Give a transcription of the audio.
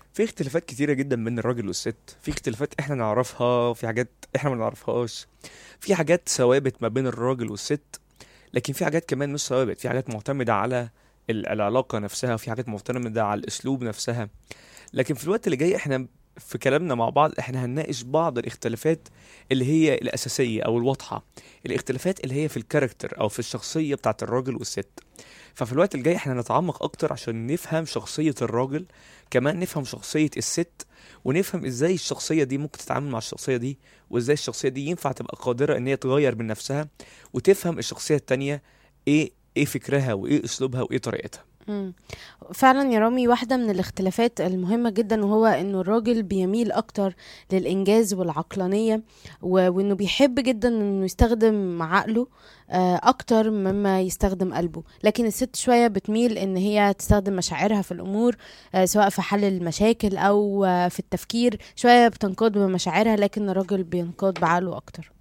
في اختلافات كتيرة جدا بين الراجل والست في اختلافات احنا نعرفها في حاجات احنا ما نعرفهاش في حاجات ثوابت ما بين الراجل والست لكن في حاجات كمان مش ثوابت في حاجات معتمدة على ال- العلاقة نفسها في حاجات معتمدة على الأسلوب نفسها لكن في الوقت اللي جاي احنا في كلامنا مع بعض احنا هنناقش بعض الاختلافات اللي هي الأساسية أو الواضحة الاختلافات اللي هي في الكاركتر أو في الشخصية بتاعت الراجل والست ففي الوقت الجاي احنا هنتعمق أكتر عشان نفهم شخصية الراجل كمان نفهم شخصية الست ونفهم ازاي الشخصية دي ممكن تتعامل مع الشخصية دي وازاي الشخصية دي ينفع تبقى قادرة ان هي تغير من نفسها وتفهم الشخصية التانية ايه ايه فكرها وايه اسلوبها وايه طريقتها مم. فعلا يا رامي واحدة من الاختلافات المهمة جدا وهو انه الراجل بيميل اكتر للانجاز والعقلانية و- وانه بيحب جدا انه يستخدم عقله آه، اكتر مما يستخدم قلبه لكن الست شوية بتميل ان هي تستخدم مشاعرها في الامور آه، سواء في حل المشاكل او آه، في التفكير شوية بتنقاد بمشاعرها لكن الراجل بينقاد بعقله اكتر